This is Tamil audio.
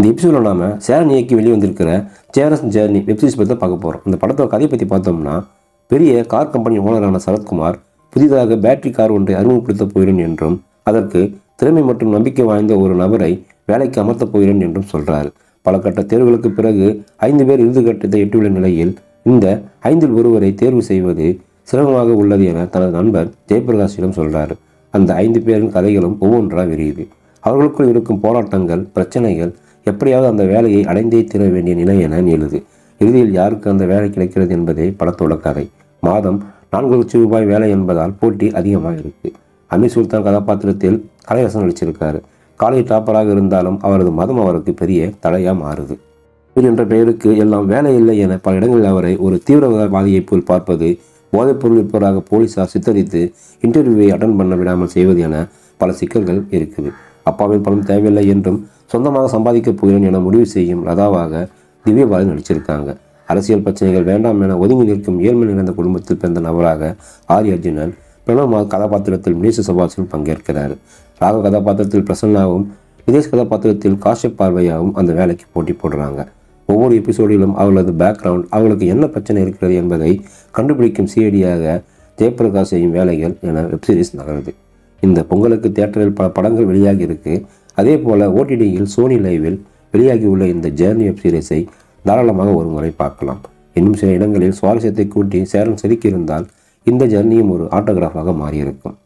இந்த எபிசோடில் நாம சேரன் இயக்கி வெளிவந்திருக்கிற சேரஸ் ஜேர்னி வெப்சீரிஸ் பற்றி தான் பார்க்க போகிறோம் இந்த படத்தோட கதையை பற்றி பார்த்தோம்னா பெரிய கார் கம்பெனி ஓனரான சரத்குமார் புதிதாக பேட்டரி கார் ஒன்றை அறிமுகப்படுத்தப் போகிறேன் என்றும் அதற்கு திறமை மற்றும் நம்பிக்கை வாய்ந்த ஒரு நபரை வேலைக்கு அமர்த்தப் போகிறேன் என்றும் சொல்றார் பல கட்ட தேர்வுகளுக்கு பிறகு ஐந்து பேர் இறுதி கட்டத்தை எட்டியுள்ள நிலையில் இந்த ஐந்தில் ஒருவரை தேர்வு செய்வது சிரமமாக உள்ளது என தனது நண்பர் ஜெயபிரகாஷிடம் சொல்றார் அந்த ஐந்து பேரின் கதைகளும் ஒவ்வொன்றாக விரியுது அவர்களுக்குள் இருக்கும் போராட்டங்கள் பிரச்சனைகள் எப்படியாவது அந்த வேலையை அடைந்தே தீர வேண்டிய நிலை என நீளுது இறுதியில் யாருக்கு அந்த வேலை கிடைக்கிறது என்பதே படத்தோட கதை மாதம் நான்கு லட்சம் ரூபாய் வேலை என்பதால் போட்டி அதிகமாக இருக்கு அமீர் சுல்தான் கதாபாத்திரத்தில் கலைவசம் நடிச்சிருக்காரு காலேஜ் டாப்பராக இருந்தாலும் அவரது மதம் அவருக்கு பெரிய தடையா மாறுது இவர் என்ற பெயருக்கு எல்லாம் வேலை இல்லை என பல இடங்களில் அவரை ஒரு தீவிரவாதியைப் போல் பார்ப்பது போதைப்பொருள் விற்பவராக போலீசார் சித்தரித்து இன்டர்வியூவை அட்டன் பண்ண விடாமல் செய்வது என பல சிக்கல்கள் இருக்குது அப்பாவின் பணம் தேவையில்லை என்றும் சொந்தமாக சம்பாதிக்கப் போகிறேன் என முடிவு செய்யும் லதாவாக திவ்ய பாலன் நடிச்சிருக்காங்க அரசியல் பிரச்சனைகள் வேண்டாம் என ஒதுங்கி நிற்கும் ஏழ்மை நிறைந்த குடும்பத்தில் பிறந்த நபராக ஆரி அர்ஜுனன் பிரணவ் கதாபாத்திரத்தில் மலேசிய சபாசிலும் பங்கேற்கிறார் ராக கதாபாத்திரத்தில் பிரசன்னாவும் விதேஷ் கதாபாத்திரத்தில் காஷ்யப் பார்வையாகவும் அந்த வேலைக்கு போட்டி போடுறாங்க ஒவ்வொரு எபிசோடிலும் அவர்களது பேக்ரவுண்ட் அவங்களுக்கு என்ன பிரச்சனை இருக்கிறது என்பதை கண்டுபிடிக்கும் சிஐடியாக ஜெயபிரகாஷ் செய்யும் வேலைகள் என வெப்சீரிஸ் நகருது இந்த பொங்கலுக்கு தியேட்டரில் பல படங்கள் வெளியாகி இருக்கு அதே போல ஓடிடியில் சோனி லைவில் வெளியாகியுள்ள இந்த ஜேர்னி வெப் சீரிஸை தாராளமாக ஒரு முறை பார்க்கலாம் இன்னும் சில இடங்களில் சுவாரஸ்யத்தை கூட்டி சேரன் செதுக்கியிருந்தால் இந்த ஜர்னியும் ஒரு ஆட்டோகிராஃபாக மாறியிருக்கும்